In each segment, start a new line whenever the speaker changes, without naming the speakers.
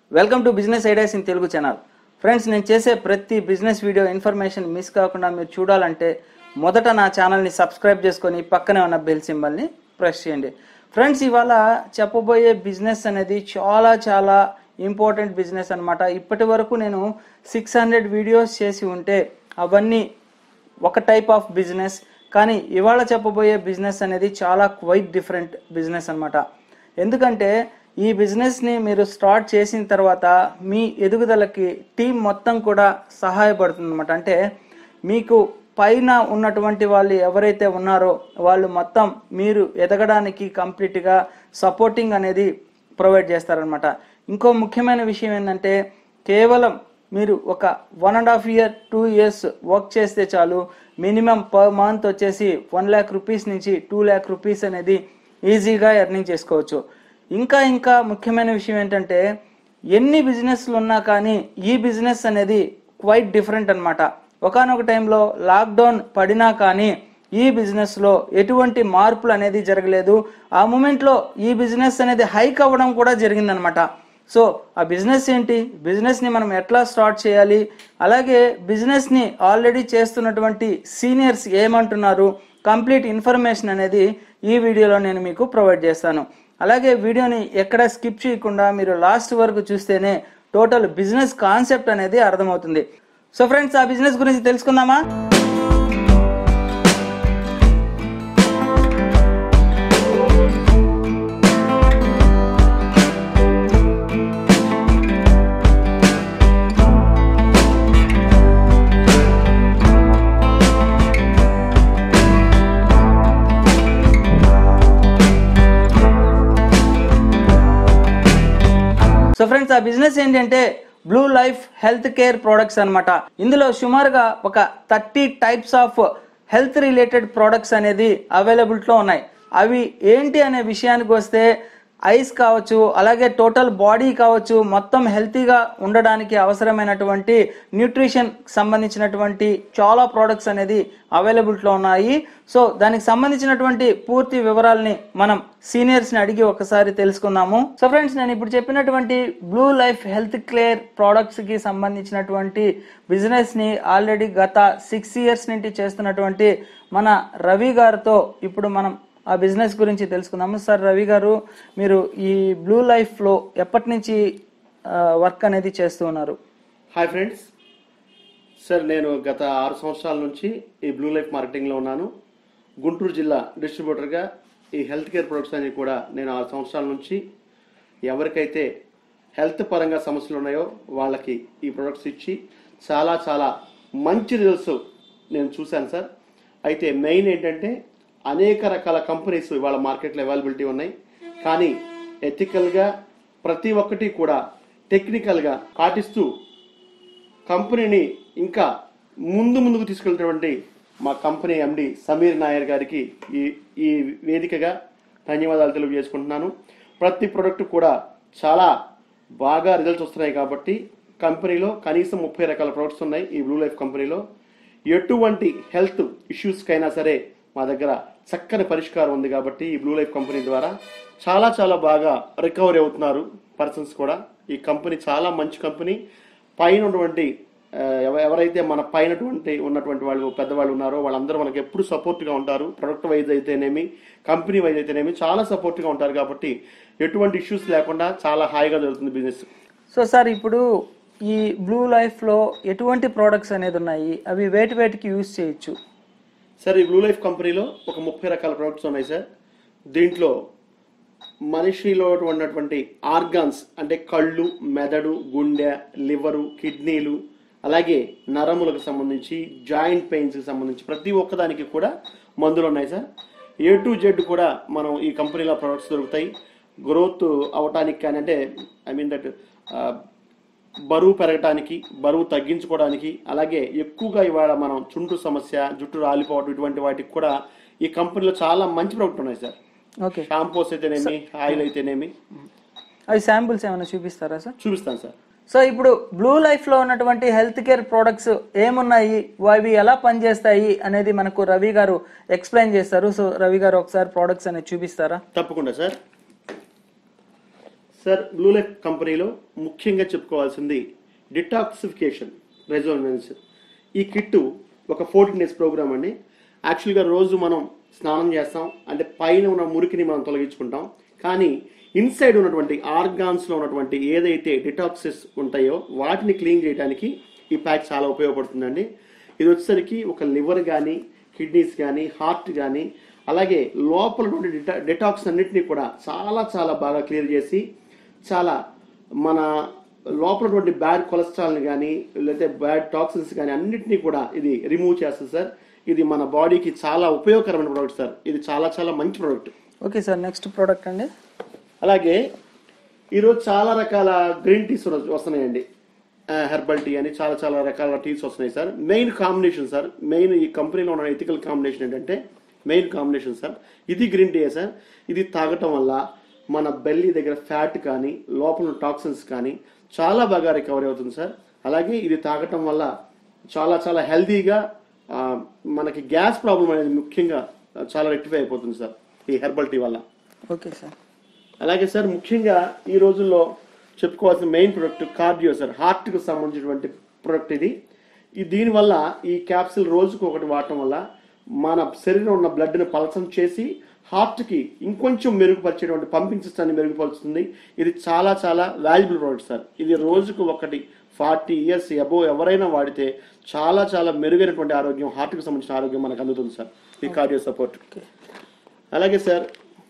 Welcome to business ideas in Telugu channel friends నేను చేసే ప్రతి బిజినెస్ వీడియో ఇన్ఫర్మేషన్ మిస్ కాకుండా మీరు చూడాలంటే మొదట నా ఛానల్ని సబ్స్క్రైబ్ చేసుకొని పక్కనే ఉన్న బెల్ సింబల్ని ప్రెస్ చేయండి ఫ్రెండ్స్ ఇవాళ చెప్పబోయే బిజినెస్ అనేది చాలా చాలా ఇంపార్టెంట్ బిజినెస్ అన్నమాట ఇప్పటి వరకు నేను సిక్స్ హండ్రెడ్ వీడియోస్ చేసి ఉంటే అవన్నీ ఒక టైప్ ఆఫ్ బిజినెస్ కానీ ఇవాళ చెప్పబోయే బిజినెస్ అనేది చాలా క్వైట్ డిఫరెంట్ బిజినెస్ అన్నమాట ఎందుకంటే ఈ బిజినెస్ని మీరు స్టార్ట్ చేసిన తర్వాత మీ ఎదుగుదలకి టీం మొత్తం కూడా సహాయపడుతుంది అనమాట అంటే మీకు పైన ఉన్నటువంటి వాళ్ళు ఎవరైతే ఉన్నారో వాళ్ళు మొత్తం మీరు ఎదగడానికి కంప్లీట్గా సపోర్టింగ్ అనేది ప్రొవైడ్ చేస్తారనమాట ఇంకో ముఖ్యమైన విషయం ఏంటంటే కేవలం మీరు ఒక one and half year two years work చేస్తే చాలు మినిమం పర్ మంత్ వచ్చేసి వన్ ల్యాక్ రూపీస్ నుంచి టూ ల్యాక్ రూపీస్ అనేది ఈజీగా ఎర్నింగ్ చేసుకోవచ్చు ఇంకా ఇంకా ముఖ్యమైన విషయం ఏంటంటే ఎన్ని బిజినెస్లు ఉన్నా కానీ ఈ బిజినెస్ అనేది క్వైట్ డిఫరెంట్ అనమాట ఒకనొక టైంలో లాక్డౌన్ పడినా కానీ ఈ బిజినెస్లో ఎటువంటి మార్పులు అనేది జరగలేదు ఆ మూమెంట్లో ఈ బిజినెస్ అనేది హైక్ అవ్వడం కూడా జరిగిందనమాట సో ఆ బిజినెస్ ఏంటి బిజినెస్ని మనం ఎట్లా స్టార్ట్ చేయాలి అలాగే బిజినెస్ని ఆల్రెడీ చేస్తున్నటువంటి సీనియర్స్ ఏమంటున్నారు కంప్లీట్ ఇన్ఫర్మేషన్ అనేది ఈ వీడియోలో నేను మీకు ప్రొవైడ్ చేస్తాను అలాగే వీడియోని ఎక్కడ స్కిప్ చేయకుండా మీరు లాస్ట్ వరకు చూస్తేనే టోటల్ బిజినెస్ కాన్సెప్ట్ అనేది అర్థమవుతుంది సో ఫ్రెండ్స్ ఆ బిజినెస్ గురించి తెలుసుకుందామా సో ఫ్రెండ్స్ ఆ బిజినెస్ ఏంటంటే blue life health care products అన్నమాట ఇందులో సుమారుగా ఒక thirty types of health related products అనేది అవైలబిలిటీలో ఉన్నాయి అవి ఏంటి అనే విషయానికి వస్తే ఐస్ కావచ్చు అలాగే టోటల్ బాడీ కావచ్చు మొత్తం హెల్తీగా ఉండడానికి అవసరమైనటువంటి న్యూట్రిషన్ సంబంధించినటువంటి చాలా ప్రోడక్ట్స్ అనేది అవైలబిలిటీలో ఉన్నాయి సో దానికి సంబంధించినటువంటి పూర్తి వివరాలని మనం సీనియర్స్ని అడిగి ఒకసారి తెలుసుకుందాము సో ఫ్రెండ్స్ నేను ఇప్పుడు చెప్పినటువంటి బ్లూ లైఫ్ హెల్త్ కేర్ ప్రోడక్ట్స్కి సంబంధించినటువంటి బిజినెస్ని ఆల్రెడీ గత సిక్స్ ఇయర్స్ నుండి చేస్తున్నటువంటి మన రవి గారితో ఇప్పుడు మనం ఆ బిజినెస్ గురించి తెలుసుకుందాము సార్ రవి గారు మీరు ఈ బ్లూ లైఫ్లో ఎప్పటి నుంచి వర్క్ అనేది చేస్తూ ఉన్నారు
హాయ్ ఫ్రెండ్స్ సార్ నేను గత ఆరు సంవత్సరాల నుంచి ఈ బ్లూ లైఫ్ మార్కెటింగ్లో ఉన్నాను గుంటూరు జిల్లా డిస్ట్రిబ్యూటర్గా ఈ హెల్త్ కేర్ ప్రొడక్ట్స్ అనేవి కూడా నేను ఆరు సంవత్సరాల నుంచి ఎవరికైతే హెల్త్ పరంగా సమస్యలు ఉన్నాయో వాళ్ళకి ఈ ప్రొడక్ట్స్ ఇచ్చి చాలా చాలా మంచి రిజల్ట్స్ నేను చూశాను సార్ అయితే మెయిన్ ఏంటంటే అనేక రకాల కంపెనీస్ ఇవాళ మార్కెట్లో అవైలబిలిటీ ఉన్నాయి కానీ ఎథికల్గా ప్రతి ఒక్కటి కూడా టెక్నికల్గా పాటిస్తూ కంపెనీని ఇంకా ముందు ముందుకు తీసుకెళ్తున్నటువంటి మా కంపెనీ ఎండి సమీర్ నాయర్ గారికి ఈ ఈ వేదికగా ధన్యవాదాలు తెలియజేసుకుంటున్నాను ప్రతి ప్రోడక్ట్ కూడా చాలా బాగా రిజల్ట్స్ వస్తున్నాయి కాబట్టి కంపెనీలో కనీసం ముప్పై రకాల ప్రొడక్ట్స్ ఉన్నాయి ఈ బ్లూ లైఫ్ కంపెనీలో ఎటువంటి హెల్త్ ఇష్యూస్కైనా సరే మా దగ్గర చక్కని పరిష్కారం ఉంది కాబట్టి ఈ బ్లూ లైఫ్ కంపెనీ ద్వారా చాలా చాలా బాగా రికవరీ అవుతున్నారు పర్సన్స్ కూడా ఈ కంపెనీ చాలా మంచి కంపెనీ పైన ఉన్నటువంటి ఆ, ఎవ- ఎవరైతే మన పైనటువంటి ఉన్నటువంటి వాళ్ళు పెద్దవాళ్ళు ఉన్నారో వాళ్ళందరూ మనకి ఎప్పుడు సపోర్ట్గా ఉంటారు ప్రొడక్ట్ వైజ్ అయితేనేమి కంపెనీ వైజ్ అయితేనేమి చాలా సపోర్ట్గా ఉంటారు కాబట్టి ఎటువంటి ఇష్యూస్ లేకుండా చాలా హాయిగా జరుగుతుంది బిజినెస్
సో సార్ ఇప్పుడు ఈ బ్లూ లైఫ్లో ఎటువంటి ప్రోడక్ట్స్ అనేది ఉన్నాయి అవి వేటి వేటికి యూజ్ చేయొచ్చు
సార్ ఈ బ్లూ లైఫ్ కంపెనీలో ఒక ముప్పై రకాల ప్రొడక్ట్స్ ఉన్నాయి సార్ దీంట్లో మనిషిలో ఉన్నటువంటి ఆర్గాన్స్ అంటే కళ్ళు మెదడు గుండె లివరు కిడ్నీలు అలాగే నరములకు సంబంధించి జాయింట్ పెయిన్స్కి సంబంధించి ప్రతి ఒక్కదానికి కూడా మందులు ఉన్నాయి సార్ ఏ టు జెడ్ కూడా మనం ఈ కంపెనీలో ప్రొడక్ట్స్ దొరుకుతాయి గ్రోత్ అవటానికి కానీ అంటే ఐ మీన్ దట్ బరువు పెరగటానికి బరువు తగ్గించుకోవడానికి అలాగే ఎక్కువగా ఇవాళ మనం చుంటు సమస్య జుట్టు రాలిపోవడం ఇటువంటి వాటికి కూడా ఈ కంపెనీలో చాలా మంచి ప్రోడక్ట్ ఉన్నాయి సార్
ఓకే
షాంపూస్ అయితేనేమి ఆయిల్ అయితేనేమి
అవి శాంపుల్స్ ఏమైనా చూపిస్తారా సార్
చూపిస్తాను సార్
సో ఇప్పుడు బ్లూ లైఫ్లో ఉన్నటువంటి హెల్త్ కేర్ ప్రోడక్ట్స్ ఏమున్నాయి అవి ఎలా పనిచేస్తాయి అనేది మనకు రవి గారు ఎక్స్ప్లెయిన్ చేస్తారు సో రవి గారు ఒకసారి ప్రోడక్ట్స్ అనేది చూపిస్తారా
తప్పకుండా సార్ సార్ బ్లూ లైఫ్ కంపెనీలో ముఖ్యంగా చెప్పుకోవాల్సింది డిటాక్సిఫికేషన్ రెజోనెన్స్ ఈ కిట్టు ఒక ఫోర్టీన్ డేస్ ప్రోగ్రామ్ అండి యాక్చువల్గా రోజు మనం స్నానం చేస్తాం అంటే పైన ఉన్న మురికిని మనం తొలగించుకుంటాం కానీ ఇన్సైడ్ ఉన్నటువంటి ఆర్గాన్స్లో ఉన్నటువంటి ఏదైతే డిటాక్సిస్ ఉంటాయో వాటిని క్లీన్ చేయడానికి ఈ ప్యాక్ చాలా ఉపయోగపడుతుందండి ఇది వచ్చేసరికి ఒక లివర్ కానీ కిడ్నీస్ కానీ హార్ట్ కానీ అలాగే లోపల ఉన్నటువంటి డిటా డిటాక్స్ అన్నిటినీ కూడా చాలా చాలా బాగా క్లియర్ చేసి చాలా మన లోపల ఉన్నటువంటి బ్యాడ్ కొలెస్ట్రాల్ని కానీ లేకపోతే బ్యాడ్ టాక్సిన్స్ కానీ అన్నిటినీ కూడా ఇది రిమూవ్ చేస్తుంది సార్ ఇది మన బాడీకి చాలా ఉపయోగకరమైన ప్రోడక్ట్ సార్ ఇది చాలా చాలా మంచి product
okay sir next product అండి
అలాగే ఈరోజు చాలా రకాల గ్రీన్ టీస్ వస్తున్నాయండి హెర్బల్ టీ అని చాలా చాలా రకాల టీస్ వస్తున్నాయి sir main combination sir main ఈ కంపెనీలో ఉన్న ఎథికల్ కాంబినేషన్ ఏంటంటే మెయిన్ కాంబినేషన్ సార్ ఇది గ్రీన్ టీ సార్ ఇది తాగటం వల్ల మన బెల్లీ దగ్గర ఫ్యాట్ కానీ లోపల టాక్సిన్స్ కానీ చాలా బాగా రికవరీ అవుతుంది సార్ అలాగే ఇది తాగటం వల్ల చాలా చాలా హెల్తీగా ఆ, మనకి గ్యాస్ ప్రాబ్లం అనేది ముఖ్యంగా చాలా రెక్టిఫై అయిపోతుంది సార్ ఈ హెర్బల్ టీ వల్ల
ఓకే సార్
అలాగే సార్ ముఖ్యంగా ఈ రోజుల్లో చెప్పుకోవాల్సిన మెయిన్ ప్రొడక్ట్ కార్డియో సార్ హార్ట్కి సంబంధించినటువంటి ప్రొడక్ట్ ఇది ఈ దీనివల్ల ఈ క్యాప్సిల్ రోజుకు ఒకటి వాడటం వల్ల మన శరీరంలో ఉన్న బ్లడ్ని పలసం చేసి హార్ట్కి ఇంకొంచెం మెరుగుపరిచేటువంటి పంపింగ్ సిస్టాన్ని మెరుగుపరుస్తుంది ఇది చాలా చాలా వాల్యుబుల్ ప్రోడక్ట్ సార్ ఇది రోజుకు ఒకటి ఫార్టీ ఇయర్స్ అబోవ్ ఎవరైనా వాడితే చాలా చాలా మెరుగైనటువంటి ఆరోగ్యం హార్ట్కి సంబంధించిన ఆరోగ్యం మనకు అందుతుంది సార్ ఈ కార్డియో సపోర్ట్ అలాగే సార్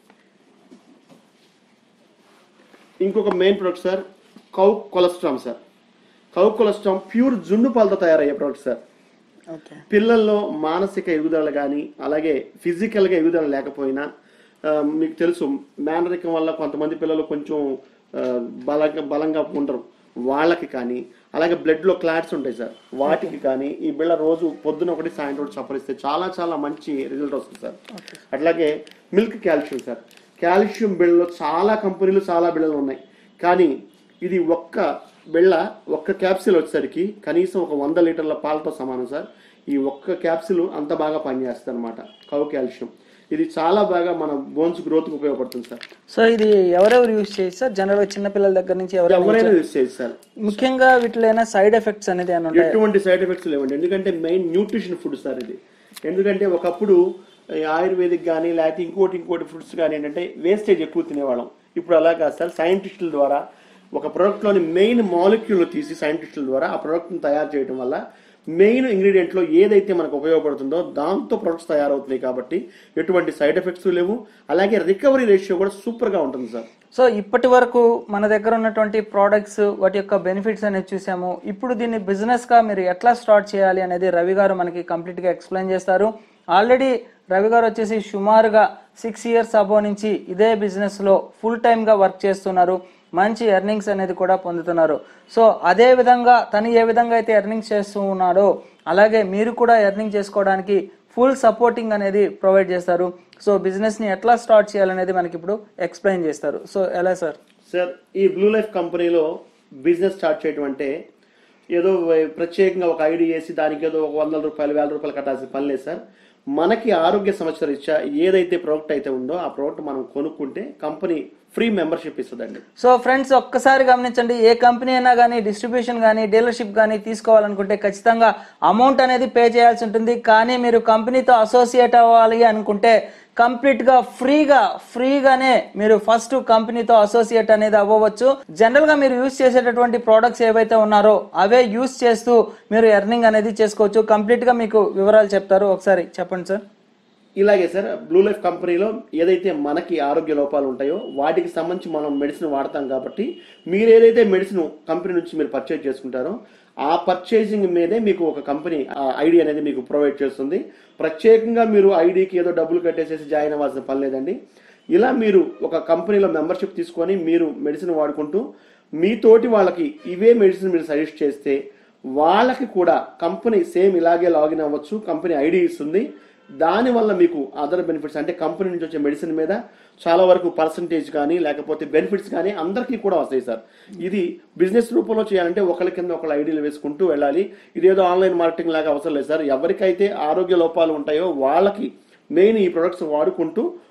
ఇంకొక main product sir cow colostrum sir cow colostrum pure జున్ను పాలతో తయారయ్యే ప్రొడక్ట్ సార్
ఓకే
పిల్లల్లో మానసిక ఎదుగుదల కానీ అలాగే ఫిజికల్గా ఎదుగుదల లేకపోయినా ఆ, మీకు తెలుసు మేనరికం వల్ల కొంతమంది పిల్లలు కొంచెం ఆ, బలంగా బలంగా ఉండరు వాళ్ళకి కానీ అలాగే బ్లడ్లో క్లాట్స్ ఉంటాయి సార్ వాటికి కానీ ఈ బిళ్ళ రోజు పొద్దున ఒకటి సాయంత్రం ఒకటి సపరిస్తే చాలా చాలా మంచి రిజల్ట్ వస్తుంది సార్ అట్లాగే మిల్క్ కాల్షియం సార్ కాల్షియం బిళ్ళలో చాలా కంపెనీలు చాలా బిళ్ళలు ఉన్నాయి కానీ ఇది ఒక్క బిళ్ళ ఒక్క క్యాప్సిల్ వచ్చేసరికి కనీసం ఒక వంద లీటర్ల పాలతో సమానం సార్ ఈ ఒక్క క్యాప్సిల్ అంత బాగా పనిచేస్తుంది అనమాట కౌ కాల్షియం ఇది చాలా బాగా మన బోన్స్ గ్రోత్కి ఉపయోగపడుతుంది సార్
సో ఇది ఎవరెవరు యూజ్ చేయొచ్చు సార్ జనరల్గా చిన్నపిల్లల దగ్గర నుంచి ఎవరైనా
ఎవరైనా యూజ్ చేయొచ్చు సార్
ముఖ్యంగా వీటిలో ఏమైనా సైడ్ ఎఫెక్ట్స్ అనేది ఏమైనా ఉంటాయి
ఎటువంటి సైడ్ ఎఫెక్ట్స్ లేవండి ఎందుకంటే మెయిన్ న్యూట్రిషన్ ఫుడ్ సార్ ఇది ఎందుకంటే ఒకప్పుడు ఈ ఆయుర్వేదిక్ కానీ లేకపోతే ఇంకోటి ఇంకోటి ఫుడ్స్ కానీ ఏంటంటే వేస్టేజ్ ఎక్కువ తినేవాళ్ళం ఇప్పుడు అలా కాదు సార్ సైంటిస్టుల ద్వారా ఒక ప్రోడక్ట్లోని మెయిన్ మాలిక్యూల్ తీసి సైంటిస్టుల ద్వారా ఆ ప్రోడక్ట్ని తయారు చేయడం వల్ల మెయిన్ ఇంగ్రీడియంట్లో ఏదైతే మనకు ఉపయోగపడుతుందో దాంతో ప్రొడక్ట్స్ తయారవుతున్నాయి కాబట్టి ఎటువంటి సైడ్ ఎఫెక్ట్స్ లేవు అలాగే రికవరీ రేషియో కూడా సూపర్గా ఉంటుంది సార్
సో ఇప్పటి వరకు మన దగ్గర ఉన్నటువంటి ప్రోడక్ట్స్ వాటి యొక్క బెనిఫిట్స్ అనేది చూసాము ఇప్పుడు దీన్ని బిజినెస్ గా మీరు ఎట్లా స్టార్ట్ చేయాలి అనేది రవి గారు మనకి కంప్లీట్ గా ఎక్స్ప్లెయిన్ చేస్తారు ఆల్రెడీ రవి గారు వచ్చేసి సుమారుగా సిక్స్ ఇయర్స్ అబో నుంచి ఇదే బిజినెస్ లో ఫుల్ టైమ్ గా వర్క్ చేస్తున్నారు మంచి ఎర్నింగ్స్ అనేది కూడా పొందుతున్నారు సో అదే విధంగా తను ఏ విధంగా అయితే ఎర్నింగ్స్ చేస్తూ ఉన్నాడో అలాగే మీరు కూడా ఎర్నింగ్ చేసుకోవడానికి ఫుల్ సపోర్టింగ్ అనేది ప్రొవైడ్ చేస్తారు సో బిజినెస్ ని ఎట్లా స్టార్ట్ చేయాలనేది మనకి ఇప్పుడు ఎక్స్ప్లెయిన్ చేస్తారు సో ఎలా సార్
సార్ ఈ బ్లూ లైఫ్ కంపెనీలో బిజినెస్ స్టార్ట్ చేయడం అంటే ఏదో ప్రత్యేకంగా ఒక ఐడి వేసి దానికి ఏదో ఒక వందల రూపాయలు వేల రూపాయలు కట్టాల్సిన పని లేదు సార్ మనకి ఆరోగ్య సమస్య రీత్యా ఏదైతే ప్రోడక్ట్ అయితే ఉందో ఆ ప్రోడక్ట్ మనం కొనుక్కుంటే కంపెనీ ఫ్రీ మెంబర్షిప్ ఇస్తుందండి
సో ఫ్రెండ్స్ ఒక్కసారి గమనించండి ఏ కంపెనీ అయినా కానీ డిస్ట్రిబ్యూషన్ కానీ డీలర్షిప్ కానీ తీసుకోవాలనుకుంటే ఖచ్చితంగా అమౌంట్ అనేది పే చేయాల్సి ఉంటుంది కానీ మీరు కంపెనీతో అసోసియేట్ అవ్వాలి అనుకుంటే కంప్లీట్ గా ఫ్రీగా ఫ్రీగానే మీరు ఫస్ట్ కంపెనీతో అసోసియేట్ అనేది అవ్వవచ్చు జనరల్ గా మీరు యూస్ చేసేటటువంటి ప్రోడక్ట్స్ ఏవైతే ఉన్నారో అవే యూస్ చేస్తూ మీరు ఎర్నింగ్ అనేది చేసుకోవచ్చు కంప్లీట్ గా మీకు వివరాలు చెప్తారు ఒకసారి చెప్పండి సార్
ఇలాగే సార్ బ్లూ లైఫ్ కంపెనీలో ఏదైతే మనకి ఆరోగ్య లోపాలు ఉంటాయో వాటికి సంబంధించి మనం మెడిసిన్ వాడతాం కాబట్టి మీరు ఏదైతే మెడిసిన్ కంపెనీ నుంచి మీరు పర్చేజ్ చేసుకుంటారో ఆ పర్చేసింగ్ మీదే మీకు ఒక కంపెనీ ఐడి అనేది మీకు ప్రొవైడ్ చేస్తుంది ప్రత్యేకంగా మీరు ఐడికి ఏదో డబ్బులు కట్టేసేసి జాయిన్ అవ్వాల్సిన పని లేదండి ఇలా మీరు ఒక కంపెనీలో మెంబర్షిప్ తీసుకొని మీరు మెడిసిన్ వాడుకుంటూ మీతోటి వాళ్ళకి ఇవే మెడిసిన్ మీరు సజెస్ట్ చేస్తే వాళ్ళకి కూడా కంపెనీ సేమ్ ఇలాగే లాగిన్ అవ్వచ్చు కంపెనీ ఐడి ఇస్తుంది దానివల్ల మీకు అదర్ బెనిఫిట్స్ అంటే కంపెనీ నుంచి వచ్చే మెడిసిన్ మీద చాలా వరకు పర్సంటేజ్ కానీ లేకపోతే బెనిఫిట్స్ కానీ అందరికీ కూడా వస్తాయి సార్ ఇది బిజినెస్ రూపంలో చేయాలంటే ఒకరి కింద ఒకళ్ళ ఐడీలు వేసుకుంటూ వెళ్ళాలి ఇదేదో ఆన్లైన్ మార్కెటింగ్ లాగా అవసరం లేదు సార్ ఎవరికైతే ఆరోగ్య లోపాలు ఉంటాయో వాళ్ళకి మెయిన్ ఈ ప్రొడక్ట్స్ వాడుకుంటూ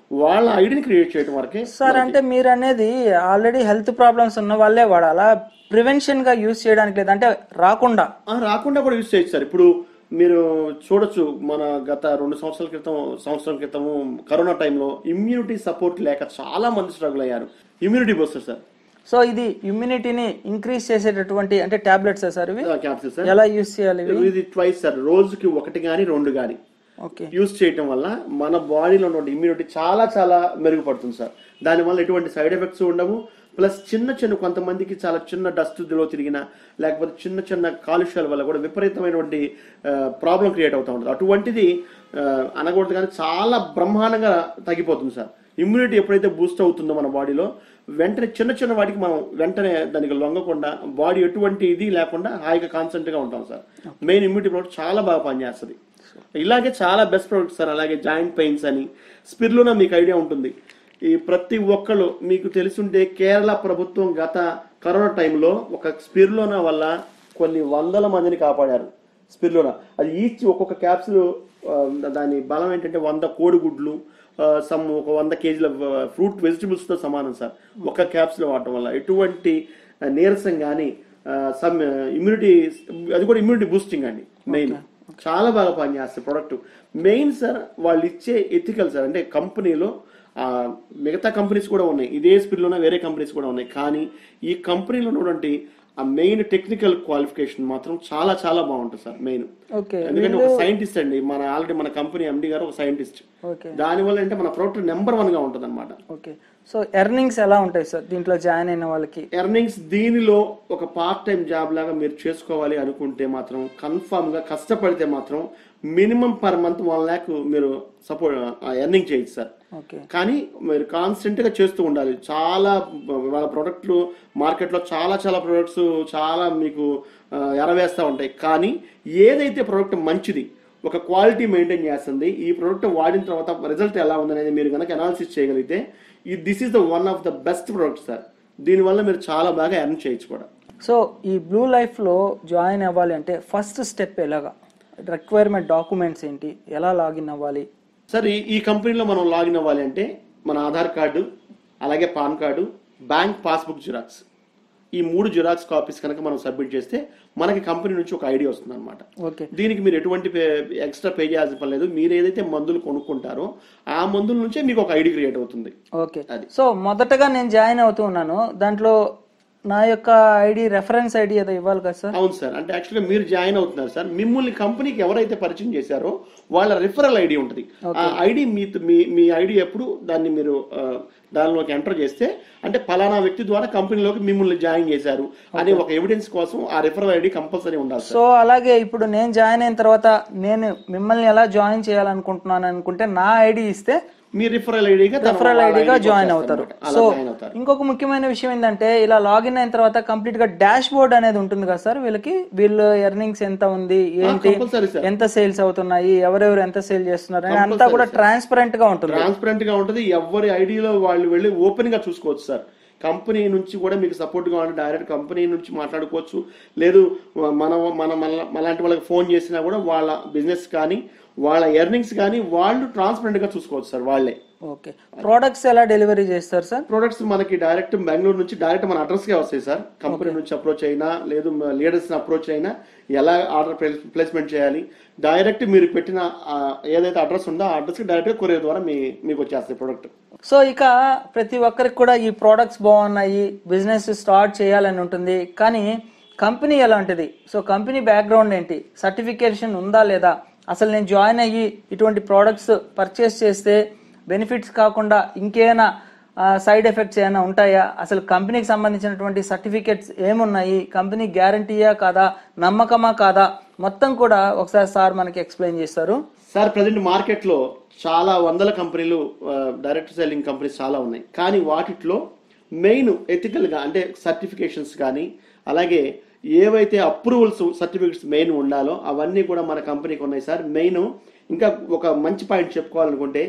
వాళ్ళ ఐడిని క్రియేట్ చేయడం వరకే
సార్ అంటే మీరు అనేది ఆల్రెడీ హెల్త్ ప్రాబ్లమ్స్ ఉన్న వాళ్ళే వాడాలా ప్రివెన్షన్ గా యూజ్ చేయడానికి లేదు అంటే రాకుండా
ఆ, రాకుండా కూడా యూజ్ చేయొచ్చు సార్ ఇప్పుడు మీరు చూడొచ్చు మన గత రెండు సంవత్సరాల క్రితం సంవత్సరం క్రితము కరోనా టైంలో ఇమ్యూనిటీ సపోర్ట్ లేక చాలా మంది స్ట్రగుల్ అయ్యారు ఇమ్యూనిటీ బూస్టర్ సార్
సో ఇది ఇమ్యూనిటీని ఇంక్రీజ్ చేసేటటువంటి అంటే టాబ్లెట్స్ సార్ ఇవి
క్యాప్సిల్ సార్
ఎలా యూజ్ చేయాలి ఇవి
ఇది ట్వైస్ సార్ రోజుకి ఒకటి కానీ రెండు కానీ
ఓకే
యూజ్ చేయటం వల్ల మన బాడీలో ఉన్నటువంటి ఇమ్యూనిటీ చాలా చాలా మెరుగుపడుతుంది సార్ దానివల్ల ఎటువంటి సైడ్ ఎఫెక్ట్స్ ఉండవు ప్లస్ చిన్న చిన్న కొంతమందికి చాలా చిన్న డస్ట్ లో తిరిగిన లేకపోతే చిన్న చిన్న కాలుష్యాల వల్ల కూడా విపరీతమైనటువంటి ప్రాబ్లం క్రియేట్ అవుతూ ఉంటుంది అటువంటిది ఆ, అనకూడదు కానీ చాలా బ్రహ్మాండంగా తగ్గిపోతుంది సార్ ఇమ్యూనిటీ ఎప్పుడైతే బూస్ట్ అవుతుందో మన బాడీలో వెంటనే చిన్న చిన్న వాటికి మనం వెంటనే దానికి లొంగకుండా బాడీ ఎటువంటి ఇది లేకుండా హాయిగా కాన్సెంట్ గా ఉంటాం సార్ మెయిన్ ఇమ్యూనిటీ ప్రోడక్ట్ చాలా బాగా పనిచేస్తుంది ఇలాగే చాలా బెస్ట్ ప్రొడక్ట్స్ సార్ అలాగే జాయింట్ పెయిన్స్ అని స్పిర్లోనా మీకు ఐడియా ఉంటుంది ఈ ప్రతి ఒక్కళ్ళు మీకు తెలిసుంటే కేరళ ప్రభుత్వం గత కరోనా టైంలో ఒక స్పిర్లోనా వల్ల కొన్ని వందల మందిని కాపాడారు స్పిర్లోనా అది ఈచ్ ఒక్కొక్క క్యాప్సుల్ దాని బలం ఏంటంటే వంద కోడిగుడ్లు సమ్ ఒక వంద కేజీల ఫ్రూట్ వెజిటబుల్స్ తో సమానం సార్ ఒక క్యాప్సుల్ వాడటం వల్ల ఎటువంటి ఆ, నీరసం కానీ సమ్ ఇమ్యూనిటీ అది కూడా ఇమ్యూనిటీ బూస్టింగ్ అండి మెయిన్ చాలా బాగా పనిచేస్తుంది ప్రొడక్ట్ మెయిన్ సార్ వాళ్ళు ఇచ్చే ఎథికల్ సార్ అంటే కంపెనీలో ఆ, మిగతా కంపెనీస్ కూడా ఉన్నాయి ఇదే స్పీడ్లోనే వేరే కంపెనీస్ కూడా ఉన్నాయి కానీ ఈ కంపెనీలో ఉన్నటువంటి ఆ మెయిన్ టెక్నికల్ క్వాలిఫికేషన్ మాత్రం చాలా చాలా బాగుంటుంది సార్ మెయిన్
ఓకే
ఎందుకంటే ఒక సైంటిస్ట్ అండి మన ఆల్రెడీ మన కంపెనీ ఎండి గారు ఒక సైంటిస్ట్
ఓకే
దానివల్ల అంటే మన ప్రోడక్ట్ నెంబర్ వన్ గా ఉంటుంది అనమాట
ఓకే సో ఎర్నింగ్స్ ఎలా ఉంటాయి సార్ దీంట్లో జాయిన్ అయిన వాళ్ళకి
ఎర్నింగ్స్ దీనిలో ఒక పార్ట్ టైం జాబ్ లాగా మీరు చేసుకోవాలి అనుకుంటే మాత్రం కన్ఫామ్ గా కష్టపడితే మాత్రం minimum per month one lakh మీరు సపోర్ట్ ఎర్నింగ్ చేయొచ్చు సార్
ఓకే
కానీ మీరు కాన్స్టెంట్ గా చేస్తూ ఉండాలి చాలా వాళ్ళ ప్రొడక్ట్లు మార్కెట్లో చాలా చాలా ప్రొడక్ట్స్ చాలా మీకు ఆ, ఎరవేస్తూ ఉంటాయి కానీ ఏదైతే ప్రోడక్ట్ మంచిది ఒక క్వాలిటీ మెయింటైన్ చేస్తుంది ఈ ప్రోడక్ట్ వాడిన తర్వాత రిజల్ట్ ఎలా ఉందనేది మీరు కనుక అనాలిసిస్ చేయగలిగితే ఈ this is the one of the best product sir దీనివల్ల మీరు చాలా బాగా ఎర్న్ చేయొచ్చు కూడా
సో ఈ బ్లూ లైఫ్లో జాయిన్ అవ్వాలి అంటే ఫస్ట్ స్టెప్ ఎలాగా రిక్వైర్మెంట్ డాక్యుమెంట్స్ ఏంటి ఎలా లాగిన్ అవ్వాలి
సార్ ఈ ఈ కంపెనీలో మనం లాగిన్ అవ్వాలి అంటే మన ఆధార్ కార్డు అలాగే PAN card bank passbook xerox ఈ మూడు జిరాక్స్ కాపీస్ కనుక మనం సబ్మిట్ చేస్తే మనకి కంపెనీ నుంచి ఒక ఐడి వస్తుంది అనమాట
ఓకే
దీనికి మీరు ఎటువంటి ఎక్స్ట్రా పే చేయాల్సిన పని లేదు మీరు ఏదైతే మందులు కొనుక్కుంటారో ఆ మందుల నుంచే మీకు ఒక ఐడి క్రియేట్ అవుతుంది
ఓకే
అది.
సో మొదటగా నేను జాయిన్ అవుతూ ఉన్నాను దాంట్లో నా యొక్క ఐడి రెఫరెన్స్ ఐడి ఏదో ఇవ్వాలి కదా సార్
అవును సార్ అంటే యాక్చువల్గా మీరు జాయిన్ అవుతున్నారు సార్ మిమ్మల్ని కంపెనీకి ఎవరైతే పరిచయం చేశారో వాళ్ళ రిఫరల్ ఐడి ఉంటుంది ఆ ఐడి మీ మీ మీ ఐడి ఎప్పుడు దాన్ని మీరు ఆ, దానిలోకి ఎంటర్ చేస్తే అంటే ఫలానా వ్యక్తి ద్వారా కంపెనీలోకి మిమ్మల్ని జాయిన్ చేశారు అనే ఒక ఎవిడెన్స్ కోసం ఆ రిఫరల్ ఐడి కంపల్సరీ ఉండాలి సార్
సో అలాగే ఇప్పుడు నేను జాయిన్ అయిన తర్వాత నేను మిమ్మల్ని ఎలా జాయిన్ చేయాలనుకుంటున్నాను అనుకుంటే నా ఐడి ఇస్తే
మీ రిఫరల్ ఐడిగా
రెఫరల్ ఐడిగా జాయిన్ అవుతారు
అలా
సో
జాయిన్ అవుతారు
ఇంకొక ముఖ్యమైన విషయం ఏంటంటే ఇలా లాగిన్ అయిన తర్వాత కంప్లీట్ గా డాష్ బోర్డ్ అనేది ఉంటుంది కదా సార్ వీళ్ళకి వీళ్ళు ఎర్నింగ్స్ ఎంత ఉంది ఏంటి
కంపల్సరీ సార్
ఎంత సేల్స్ అవుతున్నాయి ఎవరెవరు ఎంత సేల్ చేస్తున్నారు అని అంతా కూడా ట్రాన్స్పరెంట్ గా ఉంటుంది
ట్రాన్స్పరెంట్ గా ఉంటుంది ఎవరి ఐడిలో వాళ్ళు వెళ్ళి ఓపెన్ గా చూసుకోవచ్చు సార్ కంపెనీ నుంచి కూడా మీకు సపోర్ట్ గా ఉంటే డైరెక్ట్ కంపెనీ నుంచి మాట్లాడుకోవచ్చు లేదు మన మన మన- మనలాంటి వాళ్ళకి ఫోన్ చేసినా కూడా వాళ్ళ బిజినెస్ కానీ వాళ్ళ ఎర్నింగ్స్ కానీ వాళ్ళు ట్రాన్స్పరెంట్ గా చూసుకోవచ్చు సార్ వాళ్ళే
ఓకే ప్రోడక్ట్స్ ఎలా డెలివరీ చేస్తారు సార్
ప్రొడక్ట్స్ మనకి డైరెక్ట్ బెంగళూరు నుంచి డైరెక్ట్ మన అడ్రస్ కే వస్తాయి సార్ కంపెనీ నుంచి అప్రోచ్ అయినా లేదు లీడర్స్ అప్రోచ్ అయినా ఎలా ఆర్డర్ ప్లేస్మెంట్ చేయాలి డైరెక్ట్ మీరు పెట్టిన ఆ, ఏదైతే అడ్రస్ ఉందో ఆ అడ్రస్ కి డైరెక్ట్ కొరియర్ ద్వారా మీ మీకు వచ్చేస్తాయి ప్రొడక్ట్
సో ఇక ప్రతి ఒక్కరికి కూడా ఈ ప్రోడక్ట్స్ బాగున్నాయి బిజినెస్ స్టార్ట్ చేయాలని ఉంటుంది కానీ కంపెనీ ఎలాంటిది సో కంపెనీ బ్యాక్గ్రౌండ్ ఏంటి సర్టిఫికేషన్ ఉందా లేదా అసలు నేను జాయిన్ అయ్యి ఇటువంటి ప్రోడక్ట్స్ పర్చేస్ చేస్తే బెనిఫిట్స్ కాకుండా ఇంకేమైనా సైడ్ ఎఫెక్ట్స్ ఏమైనా ఉంటాయా అసలు కంపెనీకి సంబంధించినటువంటి సర్టిఫికేట్స్ ఏమున్నాయి కంపెనీ గ్యారంటీయా కాదా నమ్మకమా కాదా మొత్తం కూడా ఒకసారి సార్ మనకి ఎక్స్ప్లెయిన్ చేస్తారు
సార్ ప్రజెంట్ మార్కెట్ లో చాలా వందల కంపెనీలు డైరెక్ట్ సెల్లింగ్ కంపెనీస్ చాలా ఉన్నాయి కానీ వాటిట్లో మెయిన్ ఎథికల్ గా అంటే సర్టిఫికేషన్స్ కానీ అలాగే ఏవైతే అప్రూవల్స్ సర్టిఫికేట్స్ మెయిన్ ఉండాలో అవన్నీ కూడా మన కంపెనీకి ఉన్నాయి సార్ మెయిన్ ఇంకా ఒక మంచి పాయింట్ చెప్పుకోవాలనుకుంటే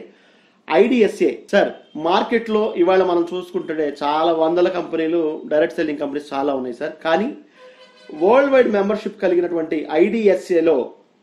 ఐడిఎస్ఏ సార్ మార్కెట్లో ఇవాళ మనం చూసుకుంటుంటే చాలా వందల కంపెనీలు డైరెక్ట్ సెల్లింగ్ కంపెనీస్ చాలా ఉన్నాయి సార్ కానీ వరల్డ్ వైడ్ మెంబర్షిప్ కలిగినటువంటి ఐడిఎస్ఏలో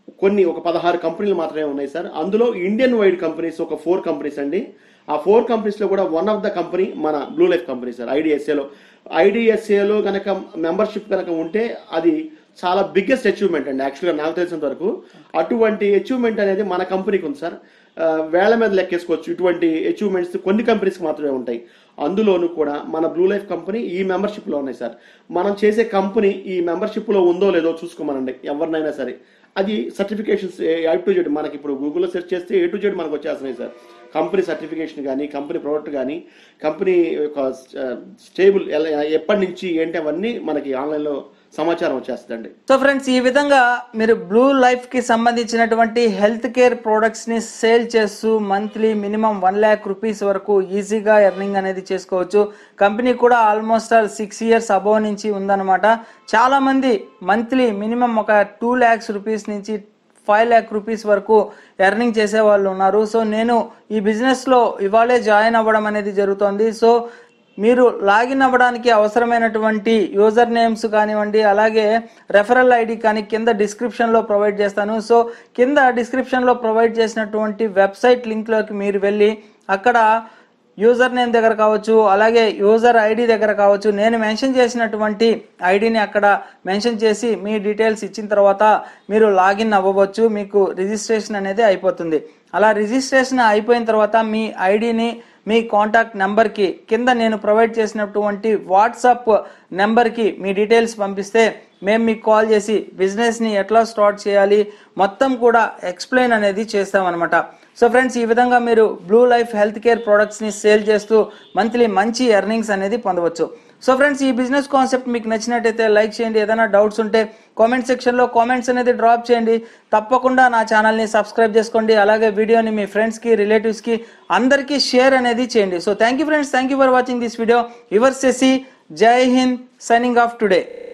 కొన్ని ఒక పదహారు కంపెనీలు మాత్రమే ఉన్నాయి సార్ అందులో ఇండియన్ వైడ్ కంపెనీస్ ఒక ఫోర్ కంపెనీస్ అండి ఆ ఫోర్ కంపెనీస్లో కూడా వన్ ఆఫ్ ద కంపెనీ మన బ్లూ లైఫ్ కంపెనీ సార్ ఐడిఎస్ఏలో ఐడిఎస్ఏలో కనుక మెంబర్షిప్ కనుక ఉంటే అది చాలా బిగ్గెస్ట్ అచీవ్మెంట్ అండి యాక్చువల్గా నాకు తెలిసినంత వరకు అటువంటి అచీవ్మెంట్ అనేది మన కంపెనీకి ఉంది సార్ ఆ, వేళ్ల మీద లెక్కేసుకోవచ్చు ఇటువంటి అచీవ్మెంట్స్ కొన్ని కంపెనీస్కి మాత్రమే ఉంటాయి అందులోనూ కూడా మన బ్లూ లైఫ్ కంపెనీ ఈ మెంబర్షిప్లో ఉన్నాయి సార్ మనం చేసే కంపెనీ ఈ మెంబర్షిప్లో ఉందో లేదో చూసుకోమనండి ఎవరినైనా సరే అది సర్టిఫికేషన్స్ ఏ టు జెడ్ మనకి ఇప్పుడు గూగుల్లో సెర్చ్ చేస్తే ఏ టు జెడ్ మనకు వచ్చేస్తున్నాయి సార్ కంపెనీ సర్టిఫికేషన్ కానీ కంపెనీ ప్రోడక్ట్ కానీ కంపెనీ యొక్క స్టేబుల్ ఎప్పటి నుంచి ఏంటి అవన్నీ మనకి ఆన్లైన్లో సమాచారం వచ్చేస్తుందండి
సో ఫ్రెండ్స్ ఈ విధంగా మీరు బ్లూ లైఫ్ కి సంబంధించినటువంటి హెల్త్ కేర్ ప్రొడక్ట్స్ ని సేల్ చేస్తూ monthly minimum one lakh rupees వరకు ఈజీగా ఎర్నింగ్ అనేది చేసుకోవచ్చు కంపెనీ కూడా almost all six years above నుంచి ఉందన్నమాట చాలా మంది మంత్లీ మినిమం ఒక టూ ల్యాక్స్ రూపీస్ నుంచి ఫైవ్ ల్యాక్ రూపీస్ వరకు ఎర్నింగ్ చేసే వాళ్ళు ఉన్నారు సో నేను ఈ బిజినెస్లో ఇవాళే జాయిన్ అవ్వడం అనేది జరుగుతోంది సో మీరు లాగిన్ అవ్వడానికి అవసరమైనటువంటి యూజర్ నేమ్స్ కానివ్వండి అలాగే రెఫరల్ ఐడి కానీ కింద డిస్క్రిప్షన్లో ప్రొవైడ్ చేస్తాను సో కింద డిస్క్రిప్షన్లో ప్రొవైడ్ చేసినటువంటి వెబ్సైట్ లింక్లోకి మీరు వెళ్ళి అక్కడ యూజర్ నేమ్ దగ్గర కావచ్చు అలాగే యూజర్ ఐడి దగ్గర కావచ్చు నేను మెన్షన్ చేసినటువంటి ఐడిని అక్కడ మెన్షన్ చేసి మీ డీటెయిల్స్ ఇచ్చిన తర్వాత మీరు లాగిన్ అవ్వవచ్చు మీకు రిజిస్ట్రేషన్ అనేది అయిపోతుంది అలా రిజిస్ట్రేషన్ అయిపోయిన తర్వాత మీ ఐడిని మీ కాంటాక్ట్ నెంబర్కి కింద నేను ప్రొవైడ్ చేసినటువంటి వాట్సాప్ నెంబర్కి మీ డీటెయిల్స్ పంపిస్తే మేము మీకు కాల్ చేసి బిజినెస్ని ఎట్లా స్టార్ట్ చేయాలి మొత్తం కూడా ఎక్స్ప్లెయిన్ అనేది చేస్తామన్నమాట సో ఫ్రెండ్స్ ఈ విధంగా మీరు బ్లూ లైఫ్ హెల్త్ కేర్ ప్రొడక్ట్స్ని సేల్ చేస్తూ మంత్లీ మంచి ఎర్నింగ్స్ అనేది పొందవచ్చు సో ఫ్రెండ్స్ ఈ బిజినెస్ కాన్సెప్ట్ మీకు నచ్చినట్టయితే లైక్ చేయండి ఏదైనా డౌట్స్ ఉంటే కామెంట్ సెక్షన్లో కామెంట్స్ అనేది డ్రాప్ చేయండి తప్పకుండా నా ఛానల్ని సబ్స్క్రైబ్ చేసుకోండి అలాగే వీడియోని మీ ఫ్రెండ్స్కి రిలేటివ్స్కి అందరికీ షేర్ అనేది చేయండి so thank you friends thank you for watching this video your సెసి జై హింద్ సైనింగ్ ఆఫ్ టుడే